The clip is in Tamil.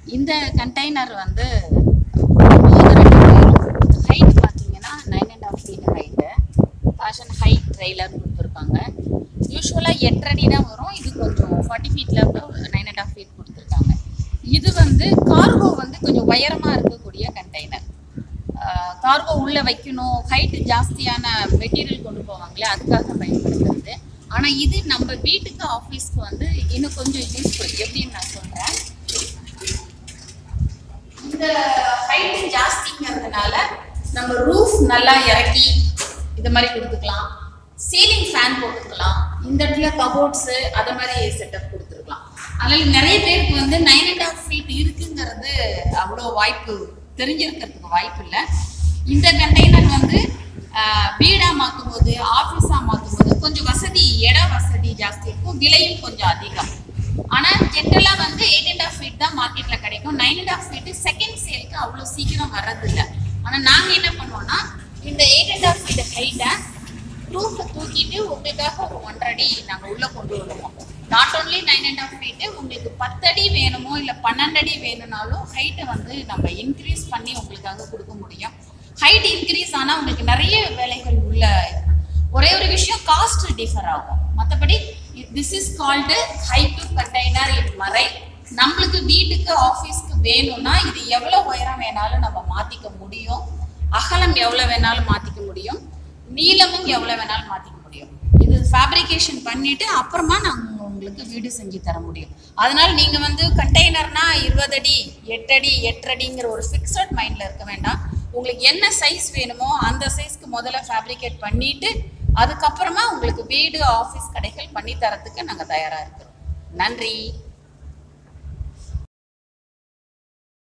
இந்த கண்டெய்னர் வந்து ஹைட் பார்த்தீங்கன்னா nine and half feet height fashion height trailer கொடுத்துருக்காங்க யூஸ்வலாக எட்டடி தான் வரும் இது கொஞ்சம் ஃபார்ட்டி ஃபீட்டில் நைன் அண்ட் ஆஃப் ஃபீட் கொடுத்துருக்காங்க இது வந்து கார்கோ வந்து கொஞ்சம் உயரமாக இருக்கக்கூடிய கண்டெய்னர் கார்கோ உள்ளே வைக்கணும் ஹைட்டு ஜாஸ்தியான மெட்டீரியல் கொண்டு போவாங்களே அதுக்காக பயன்படுத்துறது ஆனால் இது நம்ம வீட்டுக்கு ஆஃபீஸ்க்கு வந்து இன்னும் கொஞ்சம் யூஸ்ஃபுல் எப்படின்னு நான் சொல்கிறேன் இந்த ஹைட் ஜாஸ்திங்கிறதுனால நம்ம ரூஃப் நல்லா இறக்கி இது மாதிரி கொடுத்துக்கலாம் சீலிங் ஃபேன் போட்டுக்கலாம் இந்த இடத்துல கபோர்ட்ஸு அது மாதிரி செட்டப் கொடுத்துருக்கலாம் அதனால நிறைய பேருக்கு வந்து நைன் அண்ட் ஆஃப் ஃபீட் இருக்குங்கிறது அவ்வளோ வாய்ப்பு தெரிஞ்சிருக்கிறதுக்கு வாய்ப்பு இல்லை இந்த கண்டெய்னர் வந்து வீடாக மாற்றும் போது ஆஃபீஸாக மாற்றும் போது கொஞ்சம் வசதி இட வசதி ஜாஸ்தி இருக்கும் விலையும் கொஞ்சம் அதிகம் ஆனால் ஜென்ரலாக வந்து எயிட் அண்ட் ஆஃப் ஃபீட் தான் மார்க்கெட்டில் கிடைக்கும் nine and half feet second சேலுக்கு அவ்வளோ சீக்கிரம் வர்றதில்லை ஆனால் நாங்கள் என்ன பண்ணுவோம்னா இந்த எயிட் அண்ட் ஆஃப் ஃபீட் ஹைட்டை ரூஃபை தூக்கிட்டு உங்களுக்காக ஒரு ஒன்றரை அடி நாங்கள் உள்ளே கொண்டு வருவோம் not only nine and half feet உங்களுக்கு பத்தடி வேணுமோ இல்லை பன்னெண்டு அடி வேணும்னாலும் ஹைட்டை வந்து நம்ம இன்க்ரீஸ் பண்ணி உங்களுக்காக கொடுக்க முடியும் ஹைட் இன்க்ரீஸ் ஆனால் உங்களுக்கு நிறைய வேலைகள் உள்ள ஒரே ஒரு விஷயம் காஸ்ட் டிஃபர் ஆகும் மற்றபடி this is called high to container in மறை நம்மளுக்கு வீட்டுக்கு ஆஃபீஸ்க்கு வேணும்னா இது எவ்வளோ உயரம் வேணாலும் நம்ம மாற்றிக்க முடியும் அகலம் எவ்வளோ வேணாலும் மாற்றிக்க முடியும் நீளமும் எவ்வளோ வேணாலும் மாற்றிக்க முடியும் இது ஃபேப்ரிகேஷன் பண்ணிட்டு அப்புறமா நாங்கள் உங்களுக்கு வீடு செஞ்சு தர முடியும் அதனால நீங்கள் வந்து கண்டெய்னர்னா இருபது அடி எட்டு அடி எட்டு அடிங்கிற ஒரு ஃபிக்ஸட் மைண்டில் இருக்க வேண்டாம் உங்களுக்கு என்ன சைஸ் வேணுமோ அந்த சைஸ்க்கு முதல்ல ஃபேப்ரிகேட் பண்ணிட்டு அதுக்கப்புறமா உங்களுக்கு வீடு ஆஃபீஸ் கடைகள் பண்ணி தரத்துக்கு நாங்கள் தயாராக இருக்கிறோம் நன்றி